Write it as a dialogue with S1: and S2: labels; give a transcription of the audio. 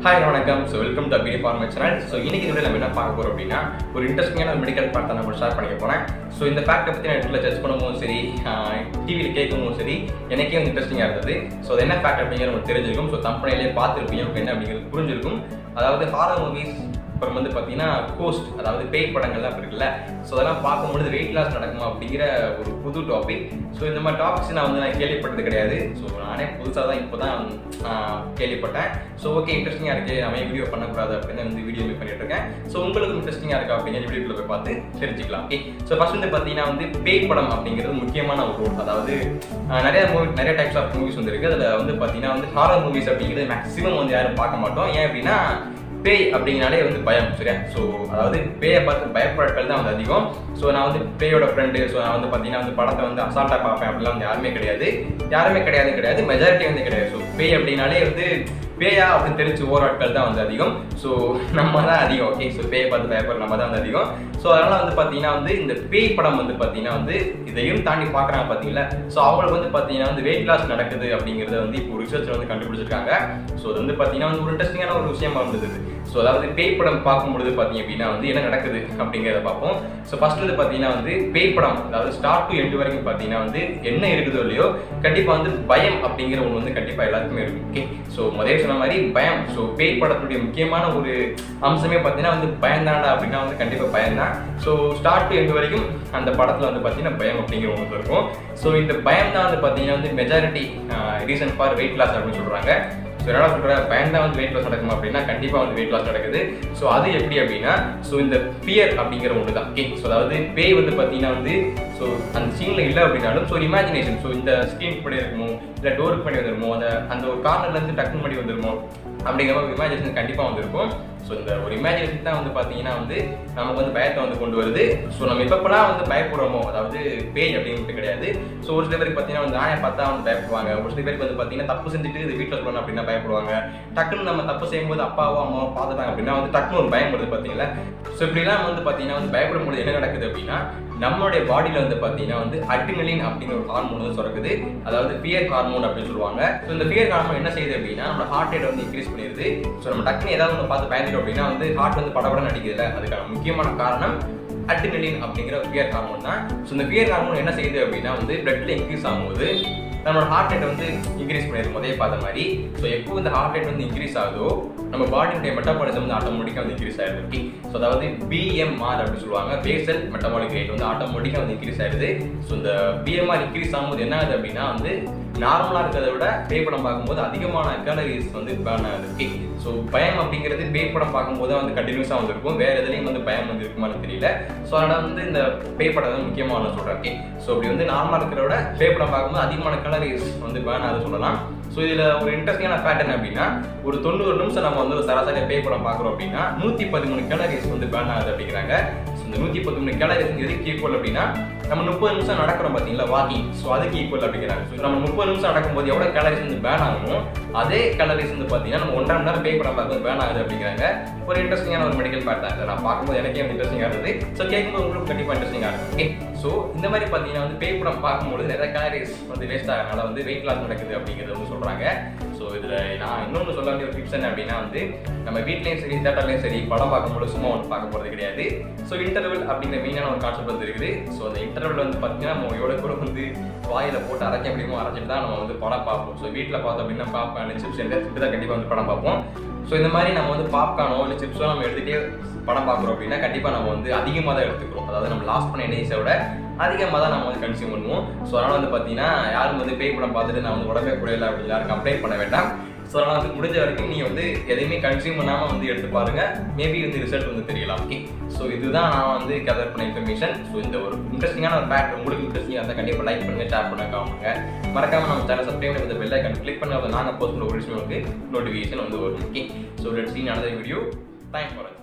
S1: hi வணக்கம் so welcome to PD farmer channel so இன்னைக்கு இந்த நம்ம என்ன பார்க்க போறோம் அப்படின்னா ஒரு இன்ட்ரெஸ்டிங்கான மெடிக்கல் பார்ட் தான் நம்ம ஷேர் பண்ணிக்க போறேன் ஸோ இந்த ஃபேக்ட்டை பற்றி நான் நெட்டில் சர்ச் பண்ணும்போதும் சரி டிவியில் கேட்கும்போதும் சரி எனக்கே வந்து இன்ட்ரெஸ்டிங்காக இருந்தது ஸோ அது என்ன ஃபேக்ட் அப்படிங்கிறது உங்களுக்கு தெரிஞ்சிருக்கும் ஸோ கம்பெனிலே பார்த்துருப்பீங்க உங்களுக்கு என்ன அப்படிங்கிறது புரிஞ்சிருக்கும் அதாவது ஹாரர் மூவிஸ் அப்புறம் வந்து பார்த்தீங்கன்னா கோஸ்ட் அதாவது பேய் படங்கள்லாம் இருக்குல்ல ஸோ அதெல்லாம் பார்க்கும்பொழுது வெயிட் லாஸ் நடக்குமா அப்படிங்கிற ஒரு புது டாபிக் ஸோ இந்த மாதிரி டாபிக்ஸ் நான் வந்து நான் கேள்விப்பட்டது கிடையாது ஸோ நானே புதுசாக தான் இப்போ தான் கேள்விப்பட்டேன் ஸோ ஓகே இன்ட்ரெஸ்டிங்காக இருக்கு நம்ம ஏன் வீடியோ பண்ணக்கூடாது அப்படின்னு வந்து வீடியோ மேக் பண்ணிட்டு இருக்கேன் ஸோ உங்களுக்கு இன்ட்ரெஸ்டிங்காக இருக்கா அப்படிங்கிற வீடியோக்குள்ள போய் பார்த்து தெரிஞ்சுக்கலாம் ஓகே ஸோ ஃபர்ஸ்ட் வந்து பார்த்தீங்கன்னா வந்து பேய் படம் அப்படிங்கிறது முக்கியமான ஒரு ரோல் அதாவது ஆஹ், நிறைய மூவி நிறைய டைப்ஸ் ஆஃப் மூவிஸ் வந்து இருக்கு அதில் வந்து பார்த்தீங்கன்னா வந்து ஹாரர் மூவிஸ் அப்படிங்கிறது மேக்ஸிமம் வந்து யாரும் பார்க்க மாட்டோம் ஏன் அப்படின்னா பேய் அப்படிங்கனாலே வந்து பயம் சரியா ஸோ அதாவது பேயை பார்த்து பயப்படக்கள் தான் வந்து அதிகம் ஸோ நான் வந்து பேயோட ஃப்ரெண்டு ஸோ நான் வந்து பார்த்தீங்கன்னா வந்து படத்தை வந்து அசால்ட்டாக பார்ப்பேன் அப்படிலாம் வந்து யாருமே கிடையாது யாருமே கிடையாது கிடையாது மெஜாரிட்டி வந்து கிடையாது ஸோ பேய் அப்படின்னாலே வந்து பேயா அப்படின்னு தெரிஞ்சு ஓர் ஆட்கள் தான் வந்து அதிகம் ஸோ நம்ம தான் அதிகம் ஓகே ஸோ பேயை பார்த்து பயப்படுற நம்ம தான் வந்து அதிகம் ஸோ அதனால வந்து பார்த்தீங்கன்னா வந்து இந்த பேய் படம் வந்து பார்த்தீங்கன்னா வந்து இதையும் தாண்டி பார்க்குறாங்க பார்த்தீங்களா ஸோ அவங்களுக்கு வந்து பார்த்தீங்கன்னா வந்து வெயிட் லாஸ் நடக்குது அப்படிங்கிறத வந்து இப்போ ரிசர்ச்சில் வந்து கண்டுபிடிச்சிருக்காங்க ஸோ அது வந்து பார்த்தீங்கன்னா வந்து ஒரு இன்ட்ரெஸ்டிங்கான ஒரு விஷயமா இருந்தது ஸோ அதாவது பேய் படம் பார்க்கும்பொழுது பார்த்தீங்க அப்படின்னா வந்து என்ன நடக்குது அப்படிங்கிறத பார்ப்போம் ஸோ ஃபர்ஸ்ட் வந்து பார்த்தீங்கன்னா வந்து பேய் படம் அதாவது ஸ்டார்ட் டு எண்டு வரைக்கும் பார்த்தீங்கன்னா வந்து என்ன இருக்குதோ இல்லையோ கண்டிப்பாக வந்து பயம் அப்படிங்கிற ஒன்று வந்து கண்டிப்பாக எல்லாருக்குமே இருக்கும் ஓகே ஸோ முதல்ல சொன்ன மாதிரி பயம் ஸோ பேய் படத்துடைய முக்கியமான ஒரு அம்சமே பார்த்தீங்கன்னா வந்து பயந்தாண்டா அப்படின்னா வந்து கண்டிப்பாக பயம்தான் ஸோ ஸ்டார்ட் டு எண்டு வரைக்கும் அந்த படத்தில் வந்து பார்த்தீங்கன்னா பயம் அப்படிங்கிற ஒன்று இருக்கும் ஸோ இந்த பயம் தான் வந்து பார்த்தீங்கன்னா வந்து majority reason for weight loss அப்படின்னு சொல்கிறாங்க ஸோ என்ன சொல்கிற பயந்தா வந்து வெயிட் லாஸ் நடக்குமா அப்படின்னா கண்டிப்பாக வந்து வெயிட் லாஸ் நடக்குது ஸோ அது எப்படி அப்படின்னா ஸோ இந்த ஃபியர் அப்படிங்கிற ஒன்று தான் ஓகே ஸோ அதாவது பேய் வந்து பார்த்தீங்கன்னா வந்து ஸோ அந்த சீனில் இல்லை அப்படின்னாலும் ஸோ இமேஜினேஷன் ஸோ இந்த ஸ்க்ரீன் படி இருக்குமோ இல்லை டோருக்கு பண்ணி வந்துருமோ அந்த அந்த ஒரு கார்னர்லேருந்து டக்குன்னு பண்ணி வந்துருமோ அப்படிங்கிற மாதிரி இமேஜினேஷன் கண்டிப்பாக வந்திருக்கும் ஸோ இந்த ஒரு இமேஜினேஷன் தான் வந்து பார்த்தீங்கன்னா வந்து நமக்கு வந்து பயத்தை வந்து கொண்டு வருது ஸோ நம்ம எப்பப்பெல்லாம் வந்து பயப்படுறோமோ அதாவது பேய் அப்படின்ட்டு கிடையாது ஸோ ஒரு சில பேருக்கு பார்த்தீங்கன்னா வந்து நாயை பார்த்தா வந்து பயப்படுவாங்க ஒரு சில பேருக்கு வந்து பார்த்தீங்கன்னா தப்பு செஞ்சுட்டு இது வீட்டில் சொல்லணும் அப்படின்னா பயப்படுவாங்க டக்குன்னு நம்ம தப்பு செய்யும்போது அப்பாவோ அம்மாவோ பார்த்துட்டாங்க அப்படின்னா வந்து டக்குன்னு ஒரு பயம் வருது பார்த்தீங்களா ஸோ இப்படிலாம் வந்து பார்த்தீங்கன்னா வந்து பயப்படும்போது என்ன நடக்குது அப்படின்னா நம்மளுடைய பாடியில் வந்து பார்த்தீங்கன்னா வந்து அட்ரினலின் அப்படிங்கிற ஒரு ஹார்மோன் வந்து சுரக்குது அதாவது ஃபியர் ஹார்மோன் அப்படின்னு சொல்லுவாங்க ஸோ இந்த ஃபியர் ஹார்மோன் என்ன செய்யுது அப்படின்னா நம்ம ஹார்ட் ரேட் வந்து இன்க்ரீஸ் பண்ணிடுது ஸோ நம்ம டக்குன்னு ஏதாவது ஒன்று பார்த்து பயந்துட்டோம் அப்படின்னா வந்து ஹார்ட் வந்து படபடன்னு அடிக்குதுல அதுக்கான முக்கியமான காரணம் அட்ரினலின் அப்படிங்கிற ஃபியர் ஹார்மோன் தான் ஸோ இந்த ஃபியர் ஹார்மோன் என்ன செய்யுது அப்படின்னா வந்து பிளட்ல இன்க்ரீஸ் ஆகும்போது நம்மளோட ஹார்ட் ரேட் வந்து இன்க்ரீஸ் பண்ணிடுது முதல்ல பார்த்த மாதிரி ஸோ எப்போ இந்த ஹார்ட் ரேட் வந்து இன்க்ரீஸ் ஆகுதோ நம்ம பாடியுடைய மெட்டபாலிசம் வந்து ஆட்டோமேட்டிக்காக வந்து இன்க்ரீஸ் ஆயிடுது ஓகே ஸோ அதாவது பிஎம்ஆர் அப்படின்னு சொல்லுவாங்க பேசல் மெட்டபாலிக் ரேட் வந்து ஆட்டோமேட்டிக்காக வந்து இன்க்ரீஸ் ஆயிடுது ஸோ இந்த பிஎம்ஆர் இன்க்ரீஸ் ஆகும்போது என்ன ஆகுது அப்படின்னா வந்து நார்மலாக இருக்கிறத விட பேய் படம் பார்க்கும்போது அதிகமான கேலரிஸ் வந்து பேர்ன் ஆகுது ஓகே ஸோ பயம் அப்படிங்கிறது பேய் படம் பார்க்கும்போது வந்து கண்டினியூஸாக வந்து இருக்கும் வேற எதுலையும் வந்து பயம் வந்து இருக்குமான்னு தெரியல ஸோ அதனால் வந்து இந்த பேய் படம் வந்து முக்கியமான சொல்கிறேன் ஓகே ஸோ இப்படி வந்து நார்மலாக இருக்கிறத விட பேய் படம் பார்க்கும்போது அதிகமான கேலரிஸ் வந்து பேர்ன் ஆகுது சொல்லலாம் ஸோ இதில் ஒரு இன்ட்ரெஸ்டிங்கான ஃபேக்ட் என்ன அப்படின்னா ஒரு தொண்ணூறு நிமிஷம் நம்ம வந்து ஒரு சராசரியாக பே படம் பார்க்குறோம் அப்படின்னா நூற்றி பதிமூணு கேலரிஸ் வந்து பேர்ன் ஆகுது அப்படிங்கிறாங்க ஸோ இந்த நூற்றி பதிமூணு கேலரிஸ் எதுக்கு ஈக்குவல் அப்படின்னா நம்ம முப்பது நிமிஷம் நடக்கிறோம் பார்த்தீங்களா வாக்கிங் ஸோ அதுக்கு ஈக்குவல் அப்படிங்கிறாங்க ஸோ நம்ம முப்பது நிமிஷம் நடக்கும்போது எவ்வளோ கேலரிஸ் வந்து பேன் ஆகுமோ அதே கேலரிஸ் வந்து பார்த்தீங்கன்னா நம்ம ஒன்றரை மணி நேரம் பே படம் பார்க்கும்போது பேன் ஆகுது அப்படிங்கிறாங்க ஒரு இன்ட்ரெஸ்டிங்கான ஒரு மெடிக்கல் ஃபேக்ட் தான் இதை நான் பார்க்கும்போது எனக்கே வந்து இன்ட்ரெஸ்டிங்காக இருந்தது ஸோ கேட்கும்போது உங்களுக்கு கண்டிப்பாக இன்ட்ரெஸ்டிங்காக இருக்கும் ஓகே ஸோ இந்த மாதிரி பார்த்தீங்கன்னா வந்து பேய் படம் பார்க்கும்போது நிறைய கேலரிஸ் வந்து வேஸ்ட் ஆகிறனால வந்து வெயிட் லாஸ் நடக்குது அப்படிங்கிறது வந்து சொல்கிறாங்க ஸோ இதில் நான் இன்னொன்று சொல்ல வேண்டிய ஒரு டிப்ஸ் என்ன அப்படின்னா வந்து நம்ம வீட்லேயும் சரி தேட்டர்லையும் சரி படம் பார்க்கும்போது சும்மா ஒன்று பார்க்க போகிறது கிடையாது ஸோ இன்டர்வல் அப்படிங்கிற மெயினான ஒரு கான்செப்ட் வந்து இருக்குது ஸோ அந்த இன்டர்வல் வந்து பார்த்தீங்கன்னா நம்ம எவ்வளோ கூட வந்து வாயில் போட்டு அரைக்க முடியுமோ அரைச்சிட்டு தான் நம்ம வந்து படம் பார்ப்போம் ஸோ வீட்டில் பார்த்தோம் அப்படின்னா பாப்கார்ன் சிப்ஸ் இப்படி தான் கண்டிப்பாக வந்து படம் பார்ப்போம் ஸோ இந்த மாதிரி நம்ம வந்து பாப்கார்னோ இல்லை சிப்ஸோ நம்ம எடுத்துகிட்டே படம் பார்க்குறோம் அப்படின்னா கண்டிப்பாக நம்ம வந்து அதிகமாக தான் எடுத்துக்கிறோம் அதாவது நம்ம லாஸ் பண்ண எனர்ஜிஸை விட அதிகமாக தான் நம்ம வந்து கன்சியூம் பண்ணுவோம் ஸோ அதனால் வந்து பார்த்தீங்கன்னா யாரும் வந்து பேய் படம் பார்த்துட்டு நான் வந்து உடம்பே குறையல அப்படின்னு யாரும் கம்ப்ளைண்ட் பண்ண வேண்டாம் ஸோ அதனால் வந்து முடிஞ்ச வரைக்கும் நீங்கள் வந்து எதையுமே கன்சியூம் பண்ணாமல் வந்து எடுத்து பாருங்க மேபி வந்து ரிசல்ட் வந்து தெரியலாம் ஓகே ஸோ இதுதான் நான் வந்து கதர் பண்ண இன்ஃபர்மேஷன் ஸோ இந்த ஒரு இன்ட்ரெஸ்டிங்கான ஒரு ஃபேக்ட் உங்களுக்கு இன்ட்ரெஸ்டிங்காக இருந்தால் கண்டிப்பாக லைக் பண்ணுங்க ஷேர் பண்ணுங்க அவங்க மறக்காம நம்ம சேனல் சப்ஸ்கிரைப் பண்ணி பெல் ஐக்கன் கிளிக் பண்ணி அதை நாங்கள் போஸ்ட் பண்ண ஒரு விஷயம் வந்து நோட்டிஃபிகேஷன் வந்து வரும் okay so let seen another video thanks for